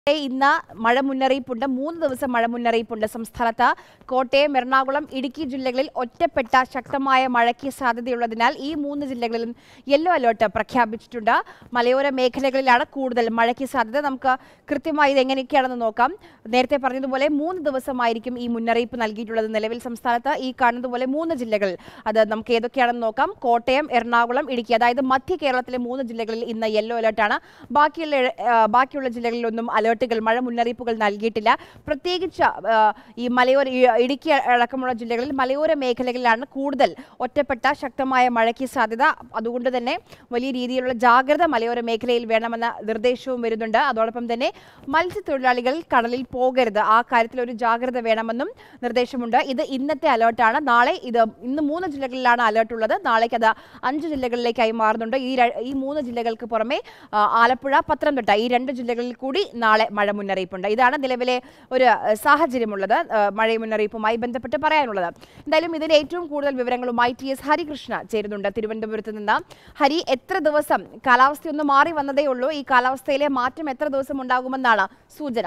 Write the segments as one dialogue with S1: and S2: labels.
S1: ഇന്ന് മഴ മുന്നറിയിപ്പുണ്ട് മൂന്ന് ദിവസം മഴ മുന്നറിയിപ്പുണ്ട് സംസ്ഥാനത്ത് കോട്ടയം എറണാകുളം ഇടുക്കി ജില്ലകളിൽ ഒറ്റപ്പെട്ട ശക്തമായ മഴയ്ക്ക് സാധ്യതയുള്ളതിനാൽ ഈ മൂന്ന് ജില്ലകളിലും യെല്ലോ അലേർട്ട് പ്രഖ്യാപിച്ചിട്ടുണ്ട് മലയോര മേഖലകളിലാണ് കൂടുതൽ മഴയ്ക്ക് സാധ്യത നമുക്ക് കൃത്യമായി ഇത് എങ്ങനെയൊക്കെയാണെന്ന് നോക്കാം നേരത്തെ പറഞ്ഞതുപോലെ മൂന്ന് ദിവസമായിരിക്കും ഈ മുന്നറിയിപ്പ് നൽകിയിട്ടുള്ളത് നിലവിൽ സംസ്ഥാനത്ത് ഈ കാണുന്നതുപോലെ മൂന്ന് ജില്ലകൾ അത് നമുക്ക് ഏതൊക്കെയാണെന്ന് നോക്കാം കോട്ടയം എറണാകുളം ഇടുക്കി അതായത് മധ്യ കേരളത്തിലെ മൂന്ന് ജില്ലകളിൽ ഇന്ന് യെല്ലോ അലേർട്ടാണ് ബാക്കിയുള്ള ആ, ബാക്കിയുള്ള ജില്ലകളിലൊന്നും അലേർട്ടുകൾ മഴ മുന്നറിയിപ്പുകൾ നൽകിയിട്ടില്ല പ്രത്യേകിച്ച് ആ, ഈ മലയോര ഈ ഇടുക്കി അടക്കമുള്ള ജില്ലകളിൽ മലയോര മേഖലകളിലാണ് കൂടുതൽ ഒറ്റപ്പെട്ട ശക്തമായ മഴയ്ക്ക് സാധ്യത അതുകൊണ്ട് തന്നെ വലിയ രീതിയിലുള്ള ജാഗ്രത മലയോര മേഖലയിൽ വേണമെന്ന നിർദ്ദേശവും വരുന്നുണ്ട് അതോടൊപ്പം തന്നെ മത്സ്യത്തൊഴിലാളികൾ കടലിൽ പോകരുത് ആ കാര്യത്തിൽ ഒരു ജാഗ്രത വേണമെന്നും നിർദ്ദേശമുണ്ട് ഇത് ഇന്നത്തെ അലേർട്ടാണ് നാളെ ഇത് ഇന്ന് മൂന്ന് ജില്ലകളിലാണ് അലേർട്ട് ഉള്ളത് നാളേക്ക് അത് അഞ്ച് ജില്ലകളിലേക്കായി മാറുന്നുണ്ട് ഈ ര- ഈ മൂന്ന് ജില്ലകൾക്ക് പുറമെ ആ, ആലപ്പുഴ പത്തനംതിട്ട ഈ രണ്ട് ജില്ലകളിൽ കൂടി നാളെ മഴ മുന്നറിയിപ്പുണ്ട് ഇതാണ് നിലവിലെ ഒരു ആ, സാഹചര്യമുള്ളത് ആ, മഴ മുന്നറിയിപ്പുമായി ബന്ധപ്പെട്ട് പറയാനുള്ളത് എന്തായാലും ഇതിന്റെ ഏറ്റവും കൂടുതൽ വിവരങ്ങളുമായി ടി എസ് ഹരികൃഷ്ണ ചേരുന്നുണ്ട് തിരുവനന്തപുരത്ത് നിന്ന് ഹരി എത്ര ദിവസം കാലാവസ്ഥയൊന്ന് മാറി വന്നതേ ഉള്ളൂ ഈ കാലാവസ്ഥയിലെ മാറ്റം എത്ര ദിവസം ഉണ്ടാകുമെന്നാണ് സൂചന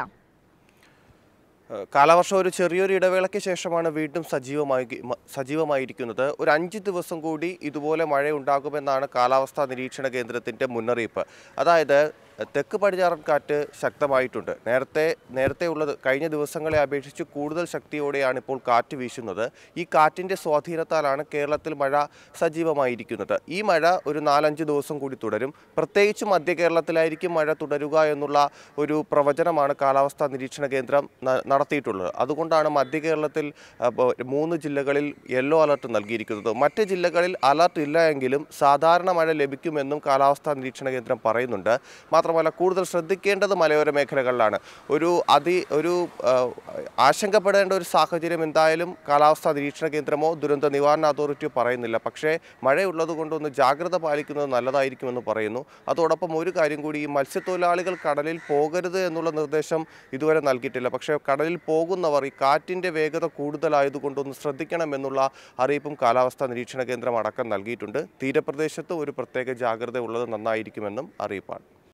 S2: ഏഹ് കാലവർഷം ഒരു ചെറിയൊരു ഇടവേളയ്ക്ക് ശേഷമാണ് വീണ്ടും സജീവമായി മ- സജീവമായിരിക്കുന്നത് ഒരു അഞ്ച് ദിവസം കൂടി ഇതുപോലെ മഴ ഉണ്ടാകുമെന്നാണ് കാലാവസ്ഥാ നിരീക്ഷണ കേന്ദ്രത്തിൻ്റെ മുന്നറിയിപ്പ് അതായത് ഏഹ് തെക്ക് പടിഞ്ഞാറൻ കാറ്റ് ശക്തമായിട്ടുണ്ട് നേരത്തെ നേരത്തെ ഉള്ളത് കഴിഞ്ഞ ദിവസങ്ങളെ അപേക്ഷിച്ച് കൂടുതൽ ശക്തിയോടെയാണ് ഇപ്പോൾ കാറ്റ് വീശുന്നത് ഈ കാറ്റിൻ്റെ സ്വാധീനത്താലാണ് കേരളത്തിൽ മഴ സജീവമായിരിക്കുന്നത് ഈ മഴ ഒരു നാലഞ്ച് ദിവസം കൂടി തുടരും പ്രത്യേകിച്ച് മധ്യ കേരളത്തിലായിരിക്കും മഴ തുടരുക എന്നുള്ള ഒരു പ്രവചനമാണ് കാലാവസ്ഥാ നിരീക്ഷണ കേന്ദ്രം ന- നടത്തിയിട്ടുള്ളത് അതുകൊണ്ടാണ് മധ്യ കേരളത്തിൽ ആ, ബ- മൂന്ന് ജില്ലകളിൽ യെല്ലോ അലർട്ട് നൽകിയിരിക്കുന്നത് മറ്റ് ജില്ലകളിൽ അലർട്ട് ഇല്ല എങ്കിലും സാധാരണ മഴ ലഭിക്കുമെന്നും കാലാവസ്ഥാ നിരീക്ഷണ കേന്ദ്രം പറയുന്നുണ്ട് മാത്രമല്ല കൂടുതൽ ശ്രദ്ധിക്കേണ്ടത് മലയോര മേഖലകളിലാണ് ഒരു അതി ഒരു ആ, ആശങ്കപ്പെടേണ്ട ഒരു സാഹചര്യം എന്തായാലും കാലാവസ്ഥാ നിരീക്ഷണ കേന്ദ്രമോ ദുരന്ത നിവാരണ അതോറിറ്റിയോ പറയുന്നില്ല പക്ഷേ മഴയുള്ളത് കൊണ്ടൊന്ന് ജാഗ്രത പാലിക്കുന്നത് നല്ലതായിരിക്കുമെന്ന് പറയുന്നു അതോടൊപ്പം ഒരു കാര്യം കൂടി ഈ മത്സ്യത്തൊഴിലാളികൾ കടലിൽ പോകരുത് എന്നുള്ള നിർദ്ദേശം ഇതുവരെ നൽകിയിട്ടില്ല പക്ഷേ കടലിൽ പോകുന്നവർ ഈ കാറ്റിൻ്റെ വേഗത കൂടുതലായതുകൊണ്ടൊന്ന് ശ്രദ്ധിക്കണമെന്നുള്ള അറിയിപ്പും കാലാവസ്ഥാ നിരീക്ഷണ കേന്ദ്രം അടക്കം നൽകിയിട്ടുണ്ട് തീരപ്രദേശത്ത് ഒരു പ്രത്യേക ജാഗ്രത ഉള്ളത് നന്നായിരിക്കുമെന്നും അറിയിപ്പാണ്